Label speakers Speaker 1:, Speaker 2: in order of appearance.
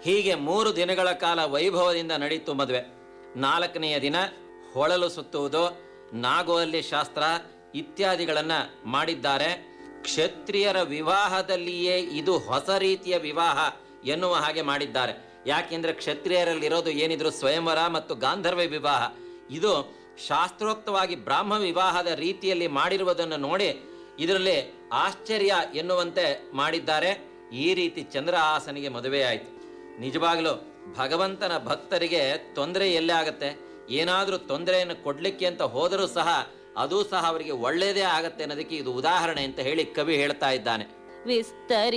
Speaker 1: ಹೀಗೆ ಮೂರು ದಿನಗಳ ಕಾಲ ವೈಭವದಿಂದ ನಡೀತು ಮದುವೆ ನಾಲ್ಕನೆಯ ದಿನ ಹೊಳಲು ಸುತ್ತುವುದು ನಾಗೋಲ್ಲಿ ಶಾಸ್ತ್ರ ಇತ್ಯಾದಿಗಳನ್ನ ಮಾಡಿದ್ದಾರೆ ಕ್ಷತ್ರಿಯರ ವಿವಾಹದಲ್ಲಿಯೇ ಇದು ಹೊಸ ರೀತಿಯ ವಿವಾಹ ಎನ್ನುವ ಹಾಗೆ ಮಾಡಿದ್ದಾರೆ ಯಾಕೆಂದ್ರೆ ಕ್ಷತ್ರಿಯರಲ್ಲಿರೋದು ಏನಿದ್ರು ಸ್ವಯಂವರ ಮತ್ತು ಗಾಂಧರ್ವ ವಿವಾಹ ಇದು ಶಾಸ್ತ್ರೋಕ್ತವಾಗಿ ಬ್ರಾಹ್ಮ ವಿವಾಹದ ರೀತಿಯಲ್ಲಿ ಮಾಡಿರುವುದನ್ನು ನೋಡಿ ಇದರಲ್ಲಿ ಆಶ್ಚರ್ಯ ಎನ್ನುವಂತೆ ಮಾಡಿದ್ದಾರೆ ಈ ರೀತಿ ಚಂದ್ರಹಾಸನಿಗೆ ಮದುವೆಯಾಯಿತು ನಿಜವಾಗ್ಲೂ ಭಗವಂತನ ಭಕ್ತರಿಗೆ ತೊಂದರೆ ಎಲ್ಲೇ ಆಗತ್ತೆ ಏನಾದರೂ ತೊಂದರೆಯನ್ನು ಕೊಡ್ಲಿಕ್ಕೆ ಅಂತ ಹೋದರೂ ಸಹ ಅದು ಸಹ ಅವರಿಗೆ ಒಳ್ಳೆಯದೇ ಆಗತ್ತೆ ಅನ್ನೋದಕ್ಕೆ ಇದು ಉದಾಹರಣೆ ಅಂತ ಹೇಳಿ ಕವಿ ಹೇಳ್ತಾ ಇದ್ದಾನೆ
Speaker 2: ವಿಸ್ತರಿ